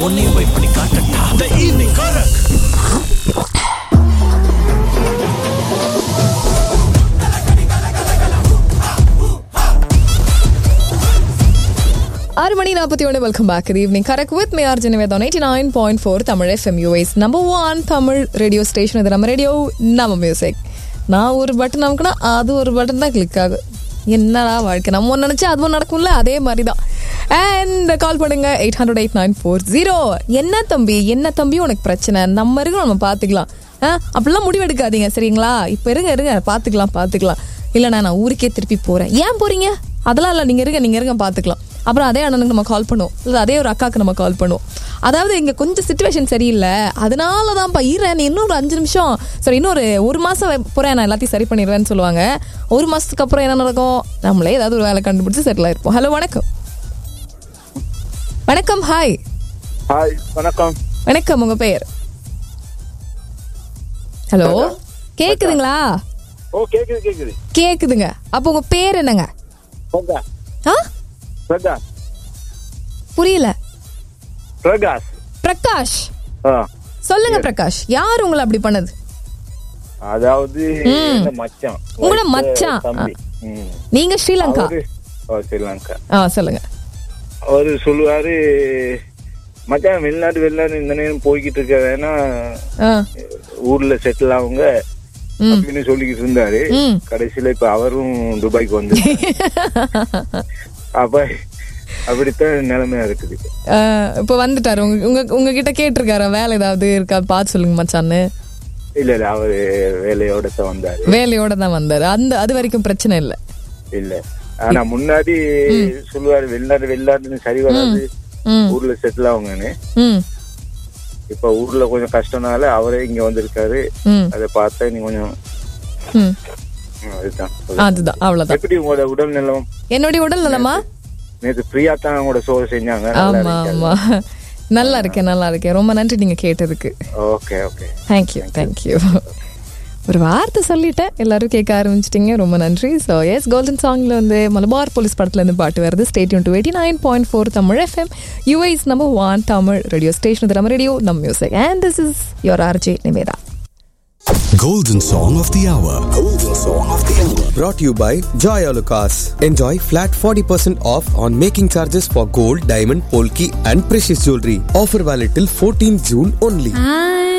உன்னையும் போய் பண்ணி காட்டட்டா த ஈவினிங் கரக் ஆறு மணி நாற்பத்தி ஒன்று வெல்கம் பேக் இது evening correct with me RJ Nivedha eighty nine point four Tamil FM US number one Tamil radio station இது நம்ம ரேடியோ நம்ம மியூசிக் நான் ஒரு பட்டன் நமக்குனா அது ஒரு பட்டன் தான் கிளிக் ஆகும் என்னடா வாழ்க்கை நம்ம ஒன்று நினச்சா அதுவும் நடக்கும்ல அதே மாதிரி தான் அண்ட் கால் பண்ணுங்க eight hundred eight nine four zero என்ன தம்பி என்ன தம்பி உனக்கு பிரச்சனை நம்ம இருக்கோம் நம்ம பார்த்துக்கலாம் ஆ அப்படிலாம் முடிவெடுக்காதீங்க சரிங்களா இப்போ இருங்க இருங்க பார்த்துக்கலாம் பார்த்துக்கலாம் இல்லைண்ணா நான் ஊருக்கே திருப்பி போகிறேன் ஏன் போகிறீங்க அதெல்லாம் இல்லை நீங்கள் இருங்க நீங்கள் இருங்க பார்த்துக்கலாம் அப்புறம் அதே அண்ணனுக்கு நம்ம கால் பண்ணுவோம் இல்லை அதே ஒரு அக்காவுக்கு நம்ம கால் பண்ணுவோம் அதாவது இங்கே கொஞ்சம் சுச்சுவேஷன் சரியில்லை அதனால தான்ப்பா ஈரன் இன்னொரு அஞ்சு நிமிஷம் சரி இன்னொரு ஒரு மாதம் போகிறேன் நான் எல்லாத்தையும் சரி பண்ணிடுவேன்னு சொல்லுவாங்க ஒரு மாதத்துக்கு அப்புறம் என்ன நடக்கும் நம்மளே ஏதாவது ஒரு வேலை கண்டுபிடிச்சி செட்டில் ஆயிருப்போம் ஹலோ வணக்கம் வணக்கம் ஹாய் ஹாய் வணக்கம் வணக்கம் உங்கள் பெயர் ஹலோ கேக்குதுங்களா ஓ கேக்குது கேக்குது கேக்குதுங்க அப்போ உங்க பேர் என்னங்க பிரகாஷ் ஆ பிரகாஷ் புரியல பிரகாஷ் பிரகாஷ் ஆ சொல்லுங்க பிரகாஷ் யார் உங்களை அப்படி பண்ணது அதாவது என்ன மச்சான் உங்களோட wife, மச்சான். தம்பி ம். நீங்க ஸ்ரீலங்கா அவரு ஓ ஸ்ரீலங்கா ஆ சொல்லுங்க அவரு சொல்லுவாரு மச்சான் வெளிநாட்டு வெளிநாடு இந்த நேரம் போய்கிட்டு இருக்க வேணா ஆ ஊர்ல செட்டில் ஆகுங்க ம். அப்படின்னு சொல்லிக்கிட்டு இருந்தாரு ம். கடைசியில இப்ப அவரும் துபாய்க்கு வந்து அப்ப அப்படித்தான் நிலைமையா இருக்குது இப்ப. ஆ, இப்போ வந்துட்டாரு உங்க உங்க உங்ககிட்ட கேட்டிருக்காரா வேலை ஏதாவது இருக்கா பார்த்து சொல்லுங்க மச்சான்னு இல்ல இல்ல அவரு வேலையோட தான் வந்தாரு வேலையோட தான் வந்தாரு அந்த அது வரைக்கும் பிரச்சனை இல்லை இல்ல ஆனா முன்னாடி சொல்லுவாரு வெளிநாடு வெளிநாட்டுன்னு சரி வராது ம் ஊர்ல செட்டில் ஆகுங்கன்னு ம் இப்ப ஊர்ல கொஞ்சம் கஷ்டம்னால அவரே இங்க வந்திருக்காரு ம் அதை பார்த்தா நீ கொஞ்சம் ம் ம், அதுதான் அதுதான் அவ்வளவுதான் எப்படி உங்களோட உடல் நிலம் என்னுடைய உடல் நலமா நேற்று பிரியா தான் உங்களோட சோறு செஞ்சாங்க நல்லா ஆமா இருந்துச்சு. ஆமா நல்லா இருக்கேன் நல்லா இருக்கேன் ரொம்ப நன்றி நீங்க கேட்டதுக்கு ஓகே ஓகே தேங்க்யூ தேங்க்யூ ஒரு வார்த்தை சொல்லிட்டேன் எல்லாரும் கேட்க ஆரம்பிச்சிட்டிங்க ரொம்ப நன்றி ஸோ எஸ் கோல்டன் சாங்ல வந்து மலபார் போலீஸ் படத்துல இருந்து பாட்டு வருது stay tuned to eighty nine point four Tamil FM US number one Tamil radio station நம்ம ரேடியோ நம் music and this is your RJ Nivedha Golden Song of the Hour. Golden Song of the Hour. Brought to you by Joy Alucas. Enjoy flat 40% off on making charges for gold, diamond, polki and precious jewelry. Offer valid till 14 June only. I